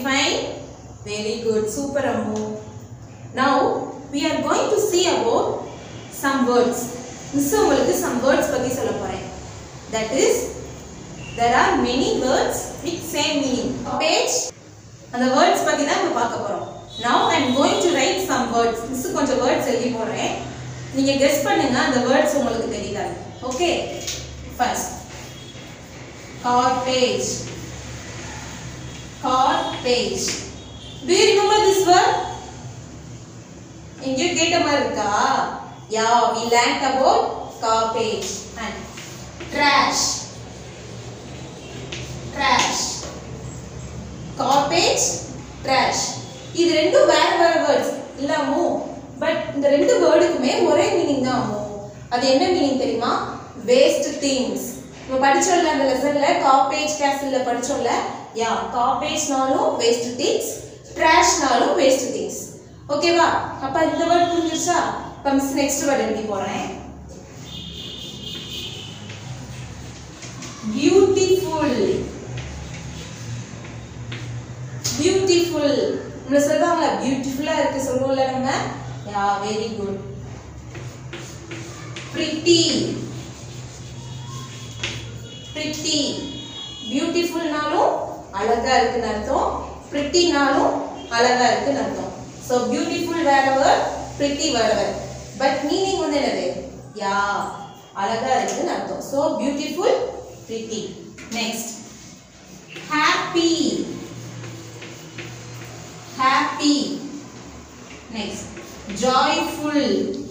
fine? Very good. Super Ammu. Now we are going to see about some words. Miss உங்களுக்கு some words பத்தி சொல்ல போறேன். That is there are many words with same meaning. Page அந்த words பத்தி தான் இப்ப பார்க்க போறோம். Now I am going to write some words. Miss கொஞ்சம் words எழுதி போடுறேன். நீங்க கெஸ் பண்ணுங்க அந்த words உங்களுக்கு தெரியுதா? Okay. First car page car page do you remember this word எங்கேயோ கேட்ட மாதிரி இருக்கா yeah we learnt about car page and trash trash car page trash இது ரெண்டும் வேற வேற வேர்ட்ஸ் இல்லாமோ பட் இந்த ரெண்டு வேர்டுக்குமே ஒரே மீனிங் தான் அம்மோ அது என்ன மீனிங் தெரியுமா வேஸ்ட் திங்ஸ் நம்ம படிச்சோம்ல அந்த லெசன்ல காப்பேஜ் கேசல்ல படிச்சோம்ல யா காப்பேஜ்னாலும் வேஸ்ட் திங்ஸ் ட்ராஷ்னாலும் வேஸ்ட் திங்ஸ் ஓகேவா அப்ப இந்த வேர்ட் புரிஞ்சிருச்சா இப்ப மிஸ் நெக்ஸ்ட் வேர்ட் எழுதி போறேன் பியூட்டிஃபுல் பியூட்டிஃபுல் நம்ம சொல்றாங்களா பியூட்டிஃபுல்லா இருக்கு சொல்லுவோம்ல நம்ம yeah very good pretty pretty பியூட்டிஃபுல்னாலும் அழகா இருக்குன்னு அர்த்தம் prettyனாலும் அழகா இருக்குன்னு அர்த்தம் ஸோ பியூட்டிஃபுல் வேற வேர்ட் pretty வேற வேர்ட் பட் மீனிங் வந்து என்னது யா அழகா இருக்குன்னு அர்த்தம் so beautiful pretty next happy happy next joyful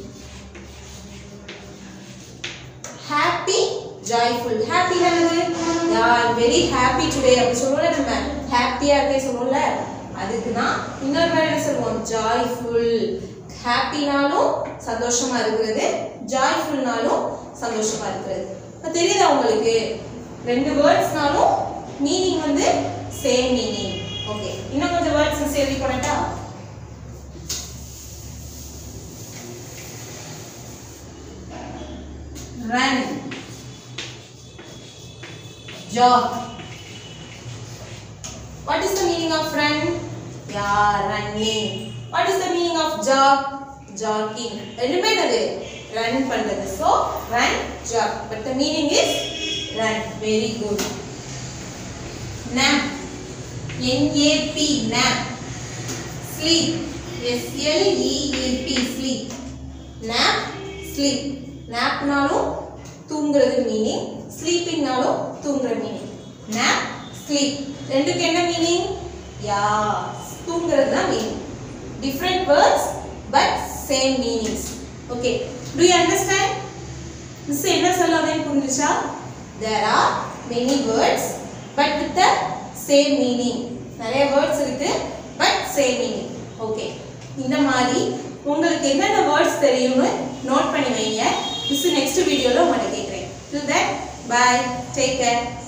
happy joyful happy என்னது யா வெரி ஹாப்பி டுடே அப்படி சொல்லுவோம்ல நம்ம ஹாப்பியா இருக்கே சொல்லுவோம்ல அதுக்கு தான் இன்னொரு வேர்டு என்ன சொல்லுவோம் ஜாய்ஃபுல் ஹாப்பினாலும் சந்தோஷமா இருக்கிறது ஜாய்ஃபுல்னாலும் சந்தோஷமா இருக்கிறது இப்போ தெரியுதா உங்களுக்கு ரெண்டு வேர்ட்ஸ்னாலும் மீனிங் வந்து சேம் மீனிங் ஓகே இன்னும் கொஞ்சம் வேர்ட்ஸ் எழுதி போனட்டா run jog what is the meaning of run yeah running what is the meaning of jog jogging ரெண்டுமே என்னது run பண்றது so run jog but the meaning is run very good nap n a p nap sleep s l e e p sleep nap sleep நாப்னாலும் தூங்குறது meaning ஸ்லீப்பிங்னாலும் தூங்குற meaning நாப் sleep ரெண்டுக்கு என்ன meaning yeah தூங்குறது தான் meaning different words but same meanings okay do you understand miss என்ன சொல்லாதேன்னு புரிஞ்சுச்சா there are many words but with the same meaning நிறைய வேர்ட்ஸ் இருக்கு பட் சேம் மீனிங் ஓகே இந்த மாதிரி உங்களுக்கு என்னென்ன வேர்ட்ஸ் தெரியும்னு நோட் பண்ணி வைங்க மிஸ் நெக்ஸ்ட் வீடியோவில் உங்கள்கிட்ட கேட்குறேன் till that bye take care